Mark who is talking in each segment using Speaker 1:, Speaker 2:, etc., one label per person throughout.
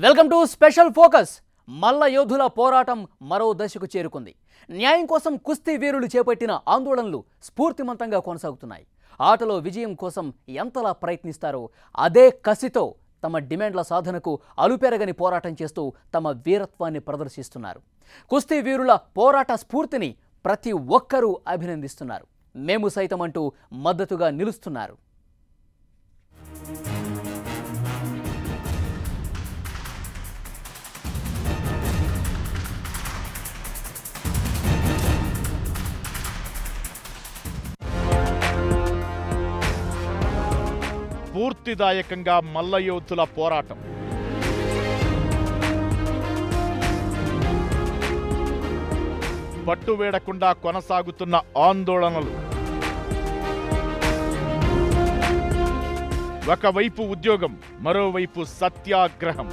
Speaker 1: welcome to special focus మల్ల యోధుల పోరాటం మరో దశకు చేరుకుంది న్యాయం కోసం కుస్తీ వీరులు చేపట్టిన ఆందోళనలు స్ఫూర్తిమంతంగా కొనసాగుతున్నాయి ఆటలో విజయం కోసం ఎంతలా ప్రయత్నిస్తారో అదే కసితో తమ డిమాండ్ల సాధనకు అలుపెరగని పోరాటం చేస్తూ తమ వీరత్వాన్ని ప్రదర్శిస్తున్నారు కుస్తీ వీరుల పోరాట స్ఫూర్తిని ప్రతి ఒక్కరూ అభినందిస్తున్నారు మేము సైతం అంటూ మద్దతుగా నిలుస్తున్నారు
Speaker 2: పూర్తిదాయకంగా మల్లయోధుల పోరాటం పట్టువేడకుండా కొనసాగుతున్న ఆందోళనలు ఒకవైపు ఉద్యోగం మరోవైపు సత్యాగ్రహం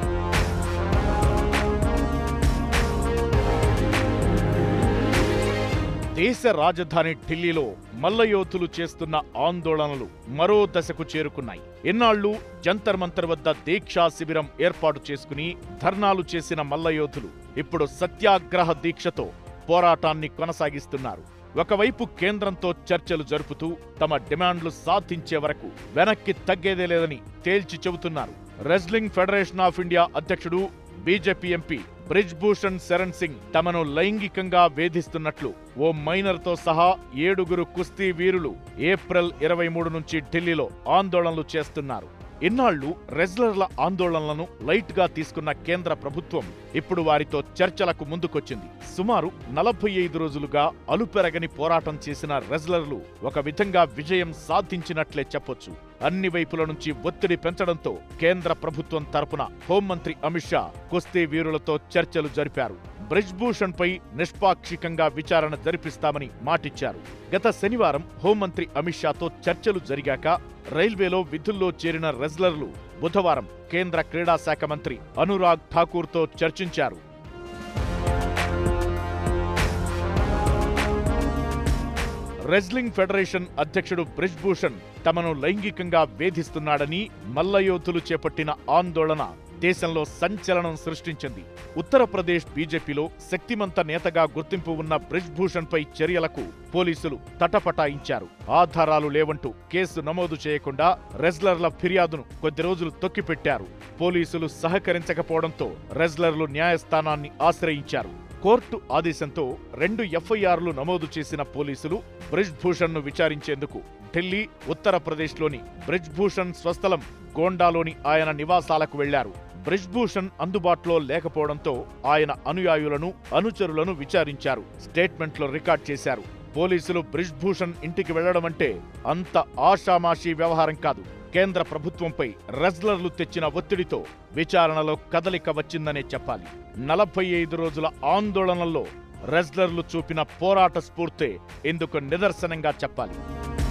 Speaker 2: దేశ రాజధాని ఢిల్లీలో మల్లయోధులు చేస్తున్న ఆందోళనలు మరో దశకు చేరుకున్నాయి ఎన్నాళ్లు జంతర్ మంతర్ వద్ద దీక్షా శిబిరం ఏర్పాటు చేసుకుని ధర్నాలు చేసిన మల్లయోధులు ఇప్పుడు సత్యాగ్రహ దీక్షతో పోరాటాన్ని కొనసాగిస్తున్నారు ఒకవైపు కేంద్రంతో చర్చలు జరుపుతూ తమ డిమాండ్లు సాధించే వరకు వెనక్కి తగ్గేదే లేదని తేల్చి చెబుతున్నారు రెజ్లింగ్ ఫెడరేషన్ ఆఫ్ ఇండియా అధ్యక్షుడు బీజేపీ ఎంపీ బ్రిజ్ భూషణ్ శరణ్ సింగ్ తమను లైంగికంగా వేధిస్తున్నట్లు ఓ మైనర్తో సహా ఏడుగురు కుస్తీ వీరులు ఏప్రిల్ ఇరవై మూడు నుంచి ఢిల్లీలో ఆందోళనలు చేస్తున్నారు ఇన్నాళ్లు రెజ్లర్ల ఆందోళనలను లైట్ గా తీసుకున్న కేంద్ర ప్రభుత్వం ఇప్పుడు వారితో చర్చలకు ముందుకొచ్చింది సుమారు నలభై ఐదు రోజులుగా అలుపెరగని పోరాటం చేసిన రెజ్లర్లు ఒక విధంగా విజయం సాధించినట్లే చెప్పొచ్చు అన్ని వైపుల నుంచి ఒత్తిడి పెంచడంతో కేంద్ర ప్రభుత్వం తరపున హోంమంత్రి అమిత్ షా కుస్తీ వీరులతో చర్చలు జరిపారు బ్రిజ్భూషణ్ పై నిష్పాక్షికంగా విచారణ జరిపిస్తామని మాటిచ్చారు గత శనివారం హోంమంత్రి అమిత్ షాతో చర్చలు జరిగాక రైల్వేలో విధుల్లో చేరిన రెజ్లర్లు బుధవారం కేంద్ర క్రీడా శాఖ మంత్రి అనురాగ్ ఠాకూర్తో చర్చించారు రెజ్లింగ్ ఫెడరేషన్ అధ్యక్షుడు బ్రిజ్భూషణ్ తమను లైంగికంగా వేధిస్తున్నాడని మల్లయోధులు చేపట్టిన ఆందోళన దేశంలో సంచలనం సృష్టించింది ఉత్తరప్రదేశ్ బీజేపీలో శక్తిమంత నేతగా గుర్తింపు ఉన్న బ్రిజ్భూషణ్ పై చర్యలకు పోలీసులు తటపటాయించారు ఆధారాలు లేవంటూ కేసు నమోదు చేయకుండా రెజ్లర్ల ఫిర్యాదును కొద్ది రోజులు తొక్కిపెట్టారు పోలీసులు సహకరించకపోవడంతో రెజ్లర్లు న్యాయస్థానాన్ని ఆశ్రయించారు కోర్టు ఆదేశంతో రెండు ఎఫ్ఐఆర్లు నమోదు చేసిన పోలీసులు బ్రిజ్భూషణ్ ను విచారించేందుకు ఢిల్లీ ఉత్తరప్రదేశ్లోని బ్రిజ్భూషణ్ స్వస్థలం గోండాలోని ఆయన నివాసాలకు వెళ్లారు బ్రిజ్భూషణ్ అందుబాటులో లేకపోవడంతో ఆయన అనుయాయులను అనుచరులను విచారించారు స్టేట్మెంట్లో రికార్డ్ చేశారు పోలీసులు బ్రిజ్భూషణ్ ఇంటికి వెళ్లడం అంటే అంత ఆషామాషీ వ్యవహారం కాదు కేంద్ర ప్రభుత్వంపై రెజ్లర్లు తెచ్చిన ఒత్తిడితో విచారణలో కదలిక వచ్చిందనే చెప్పాలి నలభై ఐదు రోజుల ఆందోళనల్లో రెజ్లర్లు చూపిన పోరాట స్ఫూర్తే ఇందుకు నిదర్శనంగా చెప్పాలి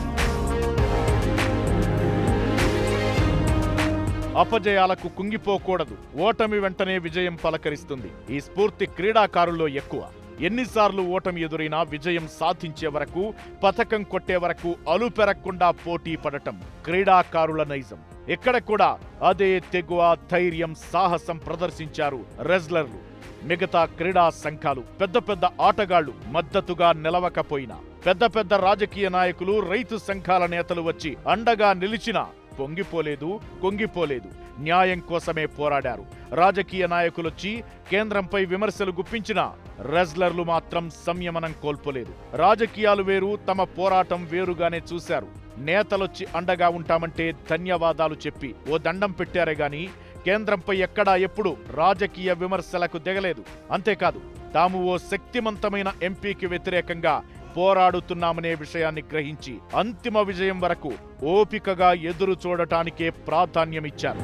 Speaker 2: అపజయాలకు కుంగిపోకూడదు ఓటమి వెంటనే విజయం పలకరిస్తుంది ఈ స్ఫూర్తి క్రీడాకారుల్లో ఎక్కువ ఎన్నిసార్లు ఓటమి ఎదురైనా విజయం సాధించే వరకు పథకం కొట్టే వరకు అలుపెరగకుండా పోటీ పడటం క్రీడాకారుల నైజం ఇక్కడ కూడా అదే తెగువ ధైర్యం సాహసం ప్రదర్శించారు రెజ్లర్లు మిగతా క్రీడా సంఘాలు పెద్ద పెద్ద ఆటగాళ్లు మద్దతుగా నిలవకపోయినా పెద్ద పెద్ద రాజకీయ నాయకులు రైతు సంఘాల నేతలు వచ్చి అండగా నిలిచినా పొంగిపోలేదు కొంగిపోలేదు న్యాయం కోసమే పోరాడారు రాజకీయ నాయకులొచ్చి కేంద్రంపై విమర్శలు గుప్పించిన రెజ్లర్లు మాత్రం సంయమనం కోల్పోలేదు రాజకీయాలు వేరు తమ పోరాటం వేరుగానే చూశారు నేతలొచ్చి అండగా ఉంటామంటే ధన్యవాదాలు చెప్పి ఓ దండం పెట్టారే గాని కేంద్రంపై ఎక్కడా ఎప్పుడు రాజకీయ విమర్శలకు దిగలేదు అంతేకాదు తాము ఓ శక్తిమంతమైన ఎంపీకి వ్యతిరేకంగా పోరాడుతున్నామనే విషయాన్ని గ్రహించి అంతిమ విజయం వరకు ఓపికగా ఎదురు చూడటానికే ప్రాధాన్యమిచ్చారు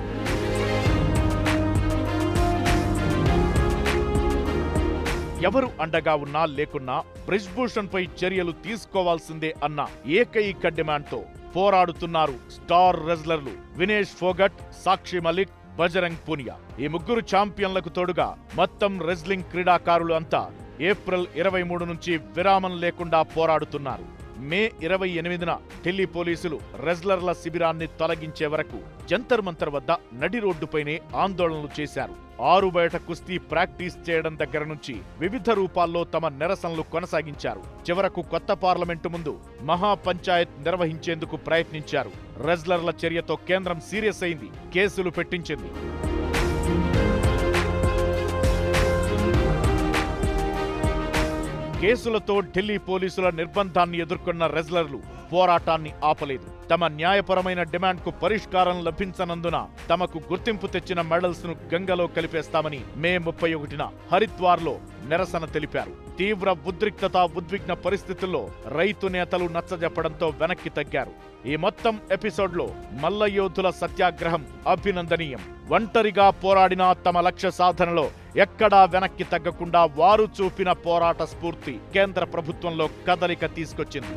Speaker 2: ఎవరు అండగా ఉన్నా లేకున్నా బ్రిజ్భూషణ్ పై చర్యలు తీసుకోవాల్సిందే అన్న ఏకైక డిమాండ్తో పోరాడుతున్నారు స్టార్ రెజ్లర్లు వినేష్ ఫోగట్ సాక్షి మలిక్ బజరంగ్ పూనియా ఈ ముగ్గురు ఛాంపియన్లకు తోడుగా మొత్తం రెజ్లింగ్ క్రీడాకారులు అంతా ఏప్రిల్ ఇరవై మూడు నుంచి విరామం లేకుండా పోరాడుతున్నారు మే ఇరవై ఎనిమిదిన ఢిల్లీ పోలీసులు రెజ్లర్ల శిబిరాన్ని తొలగించే వరకు జంతర్ మంతర్ వద్ద నడి రోడ్డుపైనే ఆందోళనలు చేశారు ఆరు బయట కుస్తీ ప్రాక్టీస్ చేయడం దగ్గర నుంచి వివిధ రూపాల్లో తమ నిరసనలు కొనసాగించారు చివరకు కొత్త పార్లమెంటు ముందు మహా పంచాయత్ నిర్వహించేందుకు ప్రయత్నించారు రెజ్లర్ల చర్యతో కేంద్రం సీరియస్ అయింది కేసులు పెట్టించింది కేసులతో ఢిల్లీ పోలీసుల నిర్బంధాన్ని ఎదుర్కొన్న రెజ్లర్లు పోరాటాన్ని ఆపలేదు తమ న్యాయపరమైన డిమాండ్కు పరిష్కారం లభించనందున తమకు గుర్తింపు తెచ్చిన మెడల్స్ ను గంగలో కలిపేస్తామని మే ముప్పై ఒకటిన హరిద్వార్లో నిరసన తెలిపారు తీవ్ర ఉద్రిక్తత ఉద్విగ్న పరిస్థితుల్లో రైతు నేతలు నచ్చజెప్పడంతో వెనక్కి తగ్గారు ఈ మొత్తం ఎపిసోడ్లో మల్ల యోధుల సత్యాగ్రహం అభినందనీయం ఒంటరిగా పోరాడిన తమ లక్ష్య సాధనలో ఎక్కడా వెనక్కి తగ్గకుండా వారు చూపిన పోరాట స్ఫూర్తి కేంద్ర ప్రభుత్వంలో కదలిక తీసుకొచ్చింది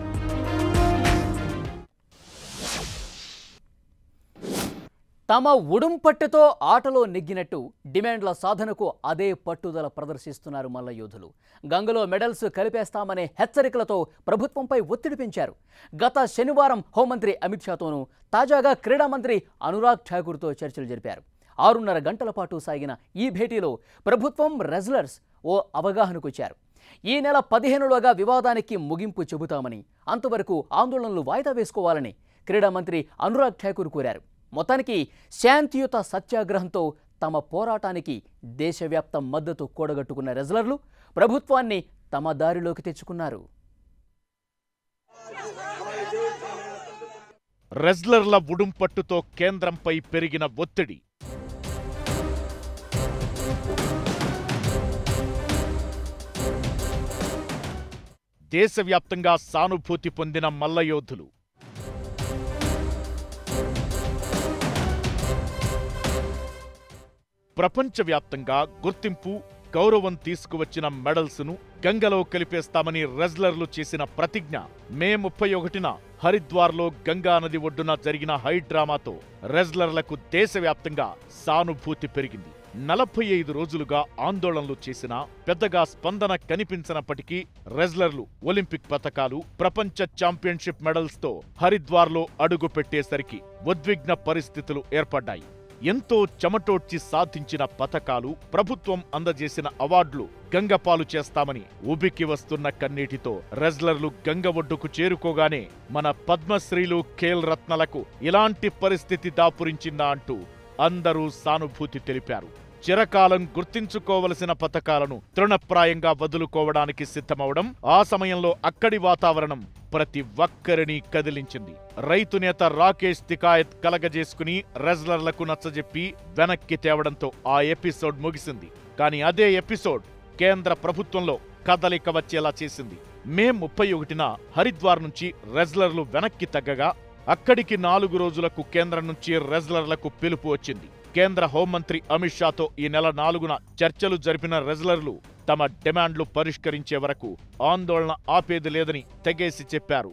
Speaker 1: తమ ఉడుంపట్టుతో ఆటలో నెగ్గినట్టు డిమాండ్ల సాధనకు అదే పట్టుదల ప్రదర్శిస్తున్నారు మల్ల యోధులు గంగలో మెడల్స్ కలిపేస్తామనే హెచ్చరికలతో ప్రభుత్వంపై ఒత్తిడి పెంచారు గత శనివారం హోంమంత్రి అమిత్ షాతోనూ తాజాగా క్రీడా మంత్రి అనురాగ్ ఠాకూర్తో చర్చలు జరిపారు ఆరున్నర గంటల పాటు సాగిన ఈ భేటీలో ప్రభుత్వం రెజ్లర్స్ ఓ అవగాహనకొచ్చారు ఈ నెల పదిహేనులోగా వివాదానికి ముగింపు చెబుతామని అంతవరకు ఆందోళనలు వాయిదా వేసుకోవాలని క్రీడా మంత్రి అనురాగ్ ఠాకూర్ కోరారు మొత్తానికి శాంతియుత సత్యాగ్రహంతో తమ పోరాటానికి దేశవ్యాప్త మద్దతు కూడగట్టుకున్న రెజ్లర్లు ప్రభుత్వాన్ని తమ దారిలోకి తెచ్చుకున్నారు
Speaker 2: రెజ్లర్ల ఉడుంపట్టుతో కేంద్రంపై పెరిగిన ఒత్తిడి దేశవ్యాప్తంగా సానుభూతి పొందిన మల్లయోధులు ప్రపంచవ్యాప్తంగా గుర్తింపు గౌరవం తీసుకువచ్చిన మెడల్స్ ను గంగలో కలిపేస్తామని రెజ్లర్లు చేసిన ప్రతిజ్ఞ మే ముప్పై ఒకటిన హరిద్వార్లో గంగా నది ఒడ్డున జరిగిన హై డ్రామాతో రెజ్లర్లకు దేశవ్యాప్తంగా సానుభూతి పెరిగింది నలభై ఐదు రోజులుగా ఆందోళనలు చేసినా పెద్దగా స్పందన కనిపించనప్పటికీ రెజ్లర్లు ఒలింపిక్ పతకాలు ప్రపంచ ఛాంపియన్షిప్ మెడల్స్తో హరిద్వార్లో అడుగు పెట్టేసరికి ఉద్విగ్న పరిస్థితులు ఏర్పడ్డాయి ఎంతో చెమటోడ్చి సాధించిన పథకాలు ప్రభుత్వం అందజేసిన అవార్డులు గంగపాలు చేస్తామని ఉబికి వస్తున్న కన్నీటితో రెజ్లర్లు గంగ ఒడ్డుకు చేరుకోగానే మన పద్మశ్రీలు ఖేల్ రత్నలకు ఇలాంటి పరిస్థితి దాపురించిందా అంటూ అందరూ సానుభూతి తెలిపారు చిరకాలం గుర్తించుకోవలసిన పథకాలను తృణప్రాయంగా వదులుకోవడానికి సిద్ధమవడం ఆ సమయంలో అక్కడి వాతావరణం ప్రతి ఒక్కరిని కదిలించింది రైతు నేత రాకేష్ తికాయత్ కలగజేసుకుని రెజ్లర్లకు నచ్చజెప్పి వెనక్కి తేవడంతో ఆ ఎపిసోడ్ ముగిసింది కానీ అదే ఎపిసోడ్ కేంద్ర ప్రభుత్వంలో కదలిక వచ్చేలా చేసింది మే ముప్పై ఒకటిన హరిద్వార్ నుంచి రెజ్లర్లు వెనక్కి తగ్గగా అక్కడికి నాలుగు రోజులకు కేంద్రం నుంచి రెజ్లర్లకు పిలుపు వచ్చింది కేంద్ర హోంమంత్రి అమిత్ షాతో ఈ నెల నాలుగున చర్చలు జరిపిన రెజ్లర్లు తమ డిమాండ్లు పరిష్కరించే వరకు ఆందోళన ఆపేది లేదని తెగేసి చెప్పారు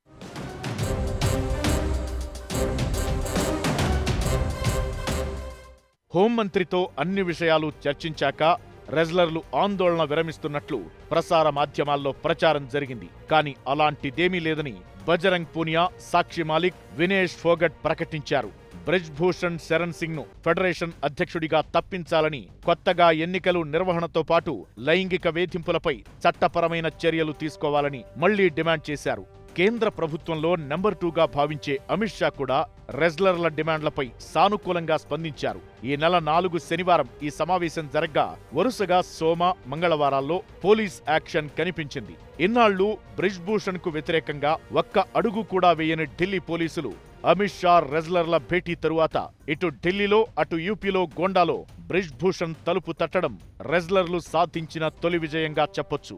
Speaker 2: హోంమంత్రితో అన్ని విషయాలు చర్చించాక రెజ్లర్లు ఆందోళన విరమిస్తున్నట్లు ప్రసార మాధ్యమాల్లో ప్రచారం జరిగింది కానీ అలాంటిదేమీ లేదని బజరంగ్ పూనియా సాక్షి మాలిక్ వినేష్ ఫోగట్ ప్రకటించారు బ్రిజ్ భూషణ్ శరణ్ సింగ్ ను ఫెడరేషన్ అధ్యక్షుడిగా తప్పించాలని కొత్తగా ఎన్నికలు నిర్వహణతో పాటు లైంగిక వేధింపులపై చట్టపరమైన చర్యలు తీసుకోవాలని మళ్లీ డిమాండ్ చేశారు కేంద్ర ప్రభుత్వంలో నెంబర్ టూగా భావించే అమిత్ షా కూడా రెజ్లర్ల డిమాండ్లపై సానుకూలంగా స్పందించారు ఈ నెల నాలుగు శనివారం ఈ సమావేశం జరగ్గా వరుసగా సోమ మంగళవారాల్లో పోలీస్ యాక్షన్ కనిపించింది ఇన్నాళ్లు బ్రిజ్ భూషణ్ కు వ్యతిరేకంగా ఒక్క అడుగు కూడా వేయని ఢిల్లీ పోలీసులు అమిత్ షా రెజ్లర్ల భేటీ తరువాత ఇటు ఢిల్లీలో అటు యూపీలో గోండాలో బ్రిజ్ భూషణ్ తలుపు తట్టడం రెజ్లర్లు సాధించిన తొలి విజయంగా చెప్పొచ్చు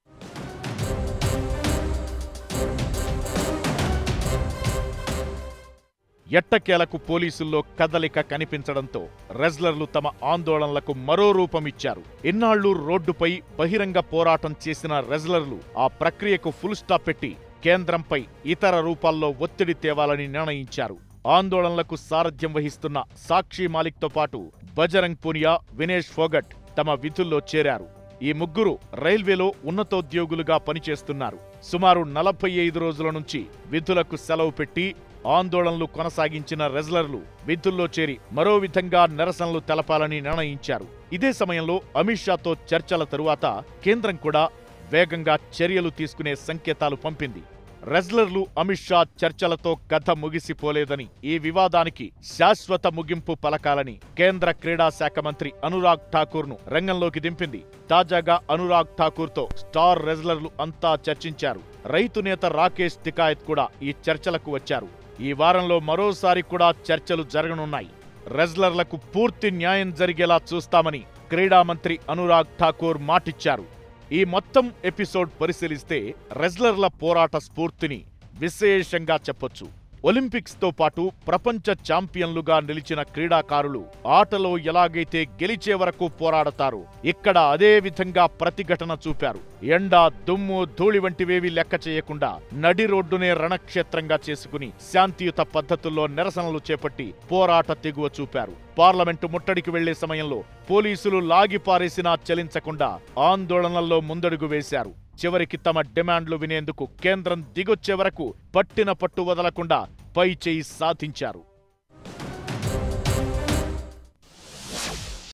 Speaker 2: ఎట్టకేలకు పోలీసుల్లో కదలిక కనిపించడంతో రెజ్లర్లు తమ ఆందోళనలకు మరో రూపమిచ్చారు ఇన్నాళ్లు రోడ్డుపై బహిరంగ పోరాటం చేసిన రెజ్లర్లు ఆ ప్రక్రియకు ఫుల్ స్టాప్ పెట్టి కేంద్రంపై ఇతర రూపాల్లో ఒత్తిడి తేవాలని నిర్ణయించారు ఆందోళనలకు సారథ్యం వహిస్తున్న సాక్షి మాలిక్తో పాటు బజరంగ్ పూనియా వినేష్ ఫోగట్ తమ విధుల్లో చేరారు ఈ ముగ్గురు రైల్వేలో ఉన్నతోద్యోగులుగా పనిచేస్తున్నారు సుమారు నలభై ఐదు రోజుల నుంచి విధులకు సెలవు పెట్టి ఆందోళనలు కొనసాగించిన రెజ్లర్లు విధుల్లో చేరి మరో విధంగా నిరసనలు తెలపాలని నిర్ణయించారు ఇదే సమయంలో అమిత్ షాతో చర్చల తరువాత కేంద్రం కూడా వేగంగా చర్యలు తీసుకునే సంకేతాలు పంపింది రెజ్లర్లు అమిత్ షా చర్చలతో కథ ముగిసిపోలేదని ఈ వివాదానికి శాశ్వత ముగింపు పలకాలని కేంద్ర క్రీడా శాఖ మంత్రి అనురాగ్ ఠాకూర్ ను రంగంలోకి దింపింది తాజాగా అనురాగ్ ఠాకూర్ తో స్టార్ రెజ్లర్లు అంతా చర్చించారు రైతు నేత రాకేష్ తికాయత్ కూడా ఈ చర్చలకు వచ్చారు ఈ వారంలో మరోసారి కూడా చర్చలు జరగనున్నాయి రెజ్లర్లకు పూర్తి న్యాయం జరిగేలా చూస్తామని క్రీడా మంత్రి అనురాగ్ ఠాకూర్ మాటిచ్చారు ఈ మొత్తం ఎపిసోడ్ పరిశీలిస్తే రెజ్లర్ల పోరాట స్ఫూర్తిని విశేషంగా చెప్పొచ్చు ఒలింపిక్స్ తో పాటు ప్రపంచ ఛాంపియన్లుగా నిలిచిన క్రీడాకారులు ఆటలో ఎలాగైతే గెలిచే వరకు పోరాడతారు ఇక్కడ అదే విధంగా ప్రతిఘటన చూపారు ఎండ దుమ్ము ధూళి వంటివేవి లెక్క చేయకుండా నడి రోడ్డునే రణక్షేత్రంగా చేసుకుని శాంతియుత పద్ధతుల్లో నిరసనలు చేపట్టి పోరాట తెగువ చూపారు పార్లమెంటు ముట్టడికి వెళ్లే సమయంలో పోలీసులు లాగిపారేసినా చలించకుండా ఆందోళనల్లో ముందడుగు వేశారు చివరికి తమ డిమాండ్లు వినేందుకు కేంద్రం దిగొచ్చే వరకు పట్టిన పట్టు వదలకుండా పై చేయి సాధించారు